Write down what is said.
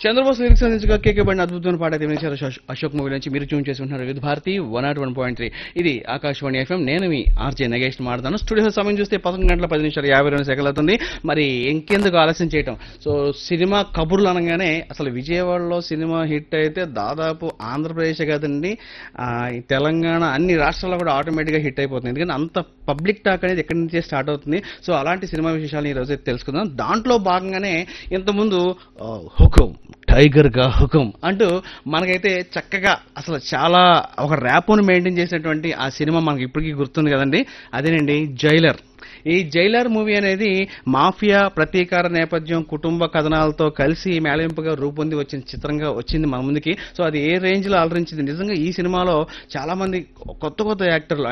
Chandrabose lyrics అందించగా కేకే బండి అద్భుతమైన పాట అయితే వినిచారు అశోక్- అశోక్ మూవీ నుంచి మీరు ట్యూన్ చేసుకుంటున్నారు Vividh Bharati one naught one point three ఇది ఆకాశవాణి ఎఫ్ఎం నేను మీ ఆర్జే నగేష్ మాట్లాడతాను స్టూడియో సమయం చూస్తే పదకొండు గంటల పది నిమిషాలు యాభై రెండు సెకండ్లు అవుతుంది మరి ఇంకెందుకు ఆలస్యం చేయటం సో సినిమా కబుర్లు అనగానే అసలు విజయవాడలో సినిమా హిట్ అయితే దాదాపు ఆంధ్రప్రదేశ్ కాదండి ఆ, ఈ తెలంగాణ అన్ని రాష్ట్రాల్లో కూడా ఆటోమేటిక్గా హిట్ అయిపోతుంది ఎందుకంటే అంత పబ్లిక్ టాక్ అనేది ఎక్కడి నుంచే స్టార్ట్ అవుతుంది సో అలాంటి సినిమా విశేషాలను ఈ రోజు అయితే తెలుసుకుందాం దాంట్లో భాగంగానే ఇంతకుముందు ఆ, హుకుం టైగర్ గా హుకుం అంటూ మనకైతే చక్కగా అసలు చాలా ఒక ర్యాప్ను మెయింటైన్ చేసినటువంటి ఆ సినిమా మనకి ఇప్పటికీ గుర్తుంది కదండి అదేనండి జైలర్ ఈ జైలర్ మూవీ అనేది మాఫియా ప్రతీకార నేపథ్యం కుటుంబ కథనాలతో కలిసి మేళవింపుగా రూపొంది వచ్చిన చిత్రంగా వచ్చింది మన ముందుకి సో అది ఏ రేంజ్ లో అలరించింది నిజంగా ఈ సినిమాలో చాలా మంది కొత్త కొత్త యాక్టర్లు